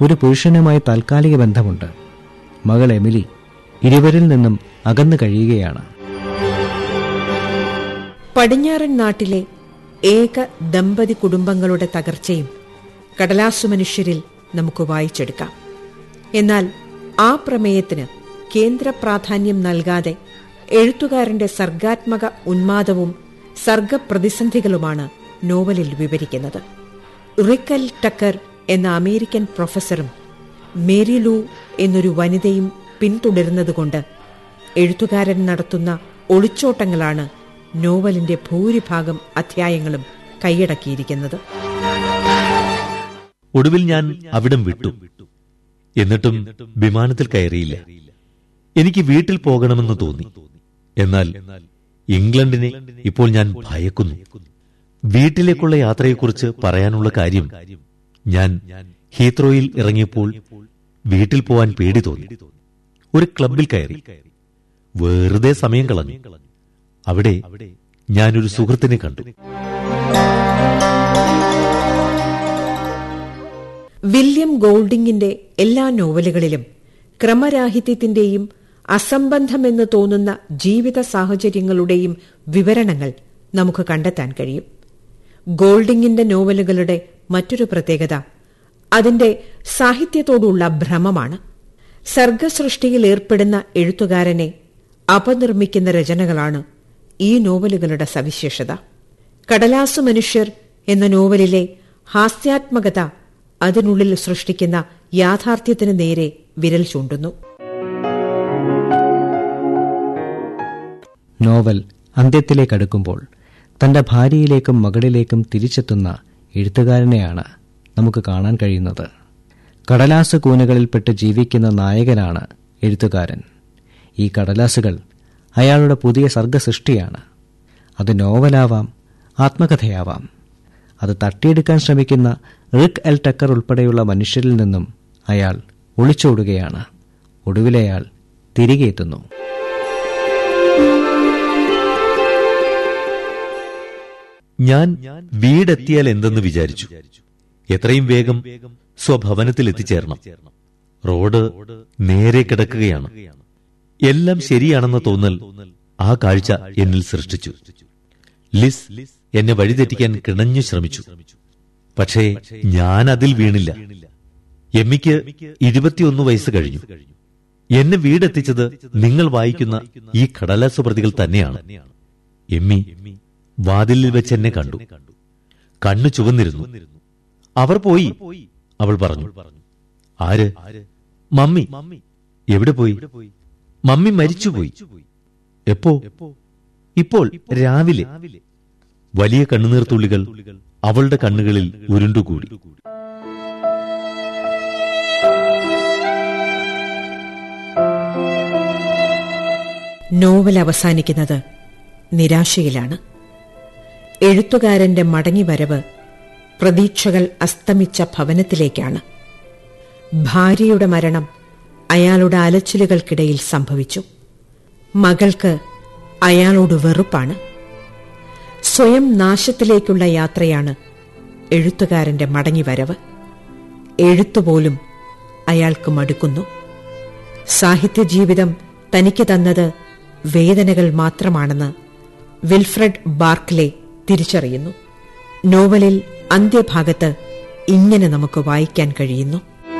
ഒരു പുരുഷനുമായി താൽക്കാലിക ബന്ധമുണ്ട് മകൾ എമിലി ഇരുവരിൽ നിന്നും അകന്നു കഴിയുകയാണ് പടിഞ്ഞാറൻ നാട്ടിലെ ഏക ദമ്പതി കുടുംബങ്ങളുടെ തകർച്ചയും കടലാസു മനുഷ്യരിൽ നമുക്ക് വായിച്ചെടുക്കാം എന്നാൽ ആ പ്രമേയത്തിന് കേന്ദ്ര പ്രാധാന്യം നൽകാതെ എഴുത്തുകാരന്റെ സർഗാത്മക ഉന്മാദവും സർഗപ്രതിസന്ധികളുമാണ് നോവലിൽ വിവരിക്കുന്നത് റിക്കൽ ടക്കർ എന്ന അമേരിക്കൻ പ്രൊഫസറും മേരി ലൂ എന്നൊരു വനിതയും പിന്തുടരുന്നതുകൊണ്ട് എഴുത്തുകാരൻ നടത്തുന്ന ഒളിച്ചോട്ടങ്ങളാണ് നോവലിന്റെ ഭൂരിഭാഗം അധ്യായങ്ങളും കൈയടക്കിയിരിക്കുന്നത് ഒടുവിൽ ഞാൻ അവിടം വിട്ടു എന്നിട്ടും വിമാനത്തിൽ കയറിയില്ല എനിക്ക് വീട്ടിൽ പോകണമെന്ന് തോന്നി എന്നാൽ ഇംഗ്ലണ്ടിനെ ഇപ്പോൾ ഞാൻ ഭയക്കുന്നു വീട്ടിലേക്കുള്ള യാത്രയെക്കുറിച്ച് പറയാനുള്ള കാര്യം ഞാൻ ഹീത്രോയിൽ ഇറങ്ങിയപ്പോൾ വീട്ടിൽ പോവാൻ പേടി തോന്നി ഒരു ക്ലബിൽ കയറി വെറുതെ സമയം കളഞ്ഞു അവിടെ ഞാനൊരു സുഹൃത്തിനെ കണ്ടു വില്യം ഗോൾഡിങ്ങിന്റെ എല്ലാ നോവലുകളിലും ക്രമരാഹിത്യത്തിന്റെയും അസംബന്ധമെന്ന് തോന്നുന്ന ജീവിത സാഹചര്യങ്ങളുടെയും വിവരണങ്ങൾ നമുക്ക് കണ്ടെത്താൻ കഴിയും ഗോൾഡിങ്ങിന്റെ നോവലുകളുടെ മറ്റൊരു പ്രത്യേകത അതിന്റെ സാഹിത്യത്തോടുള്ള ഭ്രമമാണ് സർഗസൃഷ്ടിയിൽ ഏർപ്പെടുന്ന എഴുത്തുകാരനെ അപനിർമ്മിക്കുന്ന രചനകളാണ് ഈ നോവലുകളുടെ സവിശേഷത കടലാസു മനുഷ്യർ എന്ന നോവലിലെ ഹാസ്യാത്മകത അതിനുള്ളിൽ സൃഷ്ടിക്കുന്ന യാഥാർത്ഥ്യത്തിന് നേരെ വിരൽ ചൂണ്ടുന്നു നോവൽ അന്ത്യത്തിലേക്കടുക്കുമ്പോൾ തന്റെ ഭാര്യയിലേക്കും മകളിലേക്കും തിരിച്ചെത്തുന്ന എഴുത്തുകാരനെയാണ് നമുക്ക് കാണാൻ കഴിയുന്നത് കടലാസ് കൂനകളിൽപ്പെട്ട് ജീവിക്കുന്ന നായകനാണ് എഴുത്തുകാരൻ ഈ കടലാസുകൾ അയാളുടെ പുതിയ സർഗസൃഷ്ടിയാണ് അത് നോവലാവാം ആത്മകഥയാവാം അത് തട്ടിയെടുക്കാൻ ശ്രമിക്കുന്ന റിക് എൽ ടക്കർ ഉൾപ്പെടെയുള്ള മനുഷ്യരിൽ നിന്നും അയാൾ ഒളിച്ചോടുകയാണ് ഒടുവിലയാൾ തിരികെ എത്തുന്നു ഞാൻ വീടെത്തിയാൽ എന്തെന്ന് വിചാരിച്ചു എത്രയും വേഗം സ്വഭവനത്തിൽ എത്തിച്ചേരണം റോഡ് നേരെ കിടക്കുകയാണ് എല്ലാം ശരിയാണെന്ന തോന്നൽ ആ കാഴ്ച എന്നിൽ സൃഷ്ടിച്ചു ലിസ് എന്നെ വഴിതെറ്റിക്കാൻ കിണഞ്ഞു ശ്രമിച്ചു പക്ഷേ ഞാൻ അതിൽ വീണില്ല എമ്മിക്ക് ഇരുപത്തിയൊന്ന് വയസ്സ് കഴിഞ്ഞു എന്നെ വീടെത്തിച്ചത് നിങ്ങൾ വായിക്കുന്ന ഈ കടലാസു പ്രതികൾ തന്നെയാണ് എമ്മി വാതിലിൽ വെച്ച് എന്നെ കണ്ടു കണ്ണു ചുവന്നിരുന്നു അവർ പോയി അവൾ പറഞ്ഞു ആര് മമ്മി എവിടെ പോയി മമ്മി മരിച്ചുപോയി എപ്പോ ഇപ്പോൾ രാവിലെ വലിയ കണ്ണുനീർത്തുള്ളികൾ അവളുടെ കണ്ണുകളിൽ ഉരുണ്ടുകൂടി നോവൽ അവസാനിക്കുന്നത് നിരാശയിലാണ് എഴുത്തുകാരന്റെ മടങ്ങിവരവ് പ്രതീക്ഷകൾ അസ്തമിച്ച ഭവനത്തിലേക്കാണ് ഭാര്യയുടെ മരണം അയാളുടെ അലച്ചിലുകൾക്കിടയിൽ സംഭവിച്ചു മകൾക്ക് അയാളോട് വെറുപ്പാണ് സ്വയം നാശത്തിലേക്കുള്ള യാത്രയാണ് എഴുത്തുകാരന്റെ മടങ്ങിവരവ് എഴുത്തുപോലും അയാൾക്ക് മടുക്കുന്നു സാഹിത്യജീവിതം തനിക്ക് തന്നത് വേദനകൾ മാത്രമാണെന്ന് വിൽഫ്രഡ് ബാർക്ക്ലെ തിരിച്ചറിയുന്നു നോവലിൽ അന്ത്യഭാഗത്ത് ഇങ്ങനെ നമുക്ക് വായിക്കാൻ കഴിയുന്നു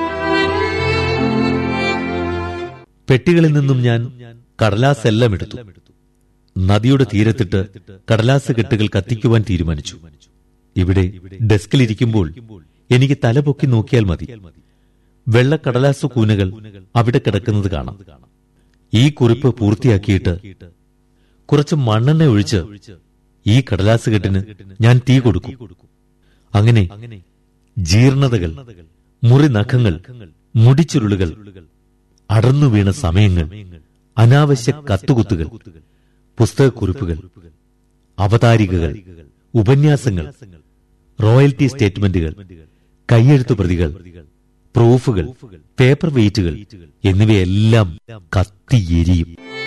പെട്ടികളിൽ നിന്നും ഞാൻ കടലാസ് എല്ലാം എടുത്തു നദിയുടെ തീരത്തിട്ട് കടലാസ് കെട്ടുകൾ കത്തിക്കുവാൻ തീരുമാനിച്ചു ഇവിടെ ഡെസ്കിലിരിക്കുമ്പോൾ എനിക്ക് തല പൊക്കി നോക്കിയാൽ മതി വെള്ള കടലാസു കൂനകൾ അവിടെ കിടക്കുന്നത് കാണാം ഈ കുറിപ്പ് പൂർത്തിയാക്കിയിട്ട് കുറച്ച് മണ്ണെണ്ണ ഒഴിച്ച് ഈ കടലാസ് കെട്ടിന് ഞാൻ തീ കൊടുക്കും അങ്ങനെ ജീർണതകൾ മുറി നഖങ്ങൾ മുടിച്ചുരുളുകൾ അടർന്നു വീണ സമയങ്ങൾ അനാവശ്യ കത്തുകുത്തുകൾ പുസ്തകക്കുറിപ്പുകൾ അവതാരികകൾ ഉപന്യാസങ്ങൾ റോയൽറ്റി സ്റ്റേറ്റ്മെന്റുകൾ കൈയെഴുത്തു പ്രതികൾ പ്രൂഫുകൾ പേപ്പർ വെയിറ്റുകൾ എന്നിവയെല്ലാം കത്തിയെരിയും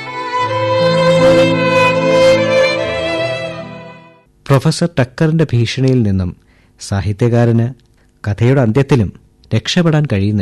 പ്രൊഫസർ ടക്കറിന്റെ ഭീഷണിയിൽ നിന്നും സാഹിത്യകാരന് കഥയുടെ അന്ത്യത്തിലും രക്ഷപ്പെടാൻ കഴിയുന്നില്ല